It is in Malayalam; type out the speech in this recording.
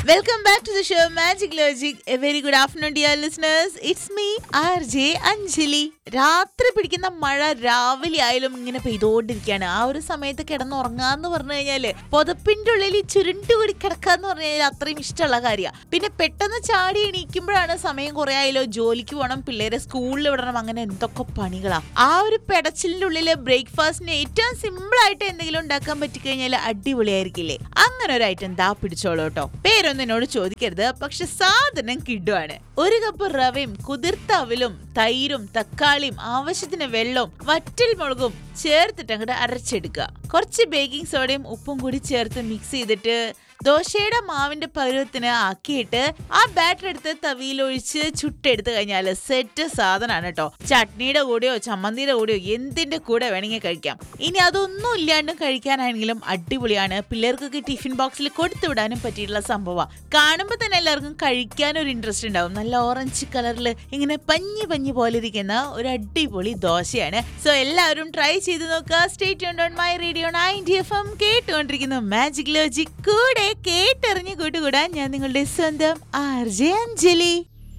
welcome back to the show magic logic a very good afternoon dear listeners it's me R J Anjali രാത്രി പിടിക്കുന്ന മഴ രാവിലെ ആയാലും ഇങ്ങനെ പെയ്തുകൊണ്ടിരിക്കുകയാണ് ആ ഒരു സമയത്ത് കിടന്നുറങ്ങാന്ന് പറഞ്ഞു കഴിഞ്ഞാല് പുതപ്പിന്റെ ഉള്ളിൽ ചുരുണ്ടുകൂടി കിടക്കാന്ന് പറഞ്ഞു കഴിഞ്ഞാൽ അത്രയും ഇഷ്ടമുള്ള കാര്യമാണ് പിന്നെ പെട്ടെന്ന് ചാടി എണീക്കുമ്പോഴാണ് സമയം കുറെ ആയാലോ ജോലിക്ക് പോകണം പിള്ളേരെ സ്കൂളിൽ വിടണം അങ്ങനെ എന്തൊക്കെ പണികളാ ആ ഒരു പെടച്ചിലിന്റെ ഉള്ളില് ബ്രേക്ക്ഫാസ്റ്റിന് ഏറ്റവും സിമ്പിൾ ആയിട്ട് എന്തെങ്കിലും ഉണ്ടാക്കാൻ പറ്റിക്കഴിഞ്ഞാൽ അടിപൊളിയായിരിക്കില്ലേ അങ്ങനെ ഒരു ഐറ്റം ദാ പിടിച്ചോളൂ കേട്ടോ പേരൊന്നും എന്നോട് ചോദിക്കരുത് പക്ഷെ സാധനം കിടുവാണ് ഒരു കപ്പ് റവയും കുതിർത്ത അവലും തൈരും തക്കാളിയും ആവശ്യത്തിന് വെള്ളവും വറ്റൽ മുളകും ചേർത്തിട്ട് അങ്ങോട്ട് അരച്ചെടുക്കുക കുറച്ച് ബേക്കിംഗ് സോഡയും ഉപ്പും കൂടി ചേർത്ത് മിക്സ് ചെയ്തിട്ട് ദോശയുടെ മാവിന്റെ പരുവത്തിന് ആക്കിയിട്ട് ആ ബാറ്റർ എടുത്ത് തവിയിലൊഴിച്ച് ചുട്ടെടുത്ത് കഴിഞ്ഞാൽ സെറ്റ് സാധനമാണ് കേട്ടോ ചട്നിയുടെ കൂടെയോ ചമ്മന്തിയുടെ കൂടെയോ എന്തിന്റെ കൂടെ വേണമെങ്കിൽ കഴിക്കാം ഇനി അതൊന്നും ഇല്ലാണ്ടും കഴിക്കാനാണെങ്കിലും അടിപൊളിയാണ് പിള്ളേർക്കൊക്കെ ടിഫിൻ ബോക്സിൽ കൊടുത്തു വിടാനും പറ്റിയിട്ടുള്ള സംഭവമാണ് കാണുമ്പോൾ തന്നെ എല്ലാവർക്കും കഴിക്കാൻ ഒരു ഇൻട്രസ്റ്റ് ഉണ്ടാവും നല്ല ഓറഞ്ച് കളറിൽ ഇങ്ങനെ പഞ്ഞി പഞ്ഞി പോലെ ഇരിക്കുന്ന ഒരു അടിപൊളി ദോശയാണ് സോ എല്ലാവരും ട്രൈ ചെയ്ത് നോക്കുക stay tuned on my radio ninety F M കേട്ടുകൊണ്ടിരിക്കുന്നു മാജിക് ലോജിക് കൂടെ കേട്ടെറിഞ്ഞ് കൂട്ടുകൂടാൻ ഞാൻ നിങ്ങളുടെ സ്വന്തം ആർ ജെ അഞ്ജലി